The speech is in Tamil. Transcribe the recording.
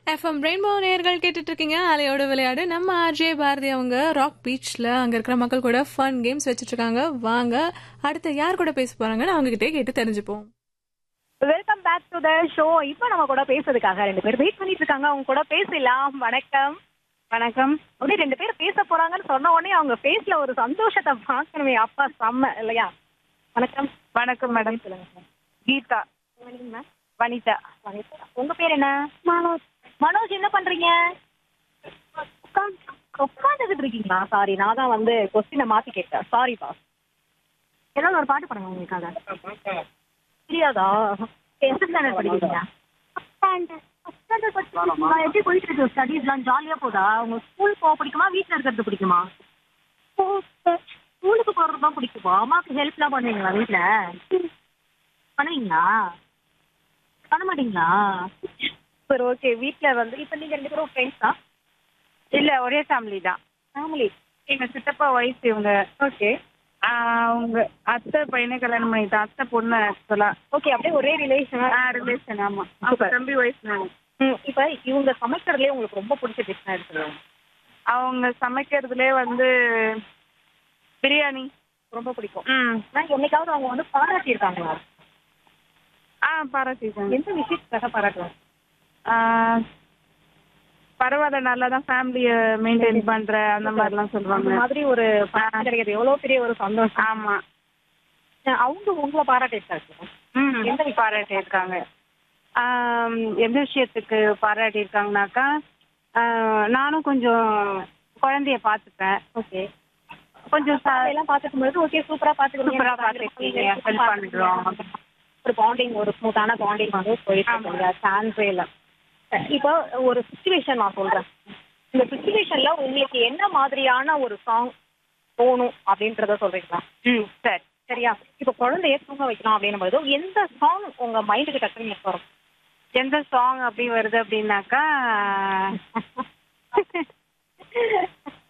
எஃப்எம் ரெயின்போ நேர்கள் கேட்டுட்டு இருக்கீங்க அலையோட விளையாடு நம்ம ஆர்ஜே பாரதி அவங்க ராக் பீச்ல அங்க இருக்கிற மக்கள் கூட ஃபன் கேம்ஸ் வச்சிட்டு இருக்காங்க வாங்க அடுத்து யார் கூட பேச போறாங்கன்னு அவங்க கிட்டே கேட்டு தெரிஞ்சுப்போம் welcome back to the show இப்போ நம்ம கூட பேசுறதுக்காக ரெண்டு பேர் வெயிட் பண்ணிட்டு இருக்காங்க அவங்க கூட பேசலாம் வணக்கம் வணக்கம் அப்படியே ரெண்டு பேர் பேச போறாங்கன்னு சொன்ன உடனே அவங்க ஃபேஸ்ல ஒரு சந்தோஷத்தை பார்க்கணுமே அப்பா செம்ம இல்லையா வணக்கம் வணக்கம் மேடம் சொல்லுங்க கீதா மேம் வனிதா வனிதா. உங்க பேர் என்ன மனோஜ் மனோஜ் என்ன பண்றீங்க உட்காந்துக்கிட்டு இருக்கீங்களா சாரி நான் தான் வந்து கொஸ்டினை மாத்தி கேட்டேன் சாரி பா ஏதாவது ஒரு பாட்டு பண்ணுங்க உங்களுக்காக தெரியாதா எந்த ஸ்டாண்டர்ட் படிக்கிறீங்க நான் எப்படி போயிட்டு இருக்கு ஸ்டடீஸ்லாம் ஜாலியா போதா உங்க ஸ்கூல் போக பிடிக்குமா வீட்ல இருக்கிறது பிடிக்குமா ஸ்கூலுக்கு போறது தான் பிடிக்குமா அம்மாவுக்கு ஹெல்ப்லாம் பண்ணுவீங்களா வீட்ல பண்ணுவீங்களா பண்ண மாட்டீங்களா சரி ஓகே வீட்ல வந்து இப்போ நீங்க ரெண்டு பேரும் ஃப்ரெண்ட்ஸ் தான் இல்ல ஒரே ஃபேமிலி தான் ஃபேமிலி எங்க சித்தப்பா ஒய்ஃப் இவங்க ஓகே ஆஹ் அவங்க அத்தை பையனை கல்யாணம் பண்ணிட்டான் அத்தை பொண்ணு ஆக்சுவலா ஓகே அப்படியே ஒரே ரிலேஷன் ரிலேஷன் ஆமா அவங்க தம்பி ஒய்ஃப் நான் இப்போ இவங்க சமைக்கிறதுலே உங்களுக்கு ரொம்ப பிடிச்ச டிஷ் இருக்குது அவங்க சமைக்கிறதுலே வந்து பிரியாணி ரொம்ப பிடிக்கும் ம் நான் என்னைக்காவது அவங்க வந்து பாராட்டியிருக்காங்களா ஆ பாராட்டிருக்காங்க எந்த விஷயத்துக்காக பாராட்டுவாங்க ஆஹ் பரவாயில்ல நல்லா தான் ஃபேமிலியை மெயின்டைன் பண்ற அந்த மாதிரிலாம் அந்த சொல்லுவாங்க மாதிரி ஒரு பாராட்டு கிடைக்கிறது எவ்வளவு பெரிய ஒரு சந்தோஷம் ஆமா அவங்க உங்களை பாராட்டியிருக்காங்க ம் எந்த பாராட்டியிருக்காங்க ஆம், எந்த விஷயத்துக்கு பாராட்டியிருக்காங்கனாக்கா ஆஹ், நானும் கொஞ்சம் குழந்தைய பார்த்துப்பேன் ஓகே கொஞ்சம் ச- எல்லாம் பார்த்துக்கும் பொழுது ஓகே சூப்பரா பாத்துக்கிறீங்க சூப்பரா பார்த்துருக்கீங்க ஹெல்ப் பண்ணுறோம் ஒரு பாண்டிங் ஒரு ஸ்மூத்தான பாண்டிங் வந்து போயிட்டு இருக்குங்க சான்ஸே இல்லை இப்போ ஒரு சுச்சுவேஷன் நான் சொல்றேன் இந்த சுச்சுவேஷன்ல உங்களுக்கு என்ன மாதிரியான ஒரு சாங் போகணும் அப்படின்றத சொல்றீங்களா ம் சரி சரியா இப்போ குழந்தைய தூங்க வைக்கலாம் அப்படின்னும் போது எந்த சாங் உங்க மைண்டுக்கு டக்குனு வரும் எந்த சாங் அப்படி வருது அப்படின்னாக்கா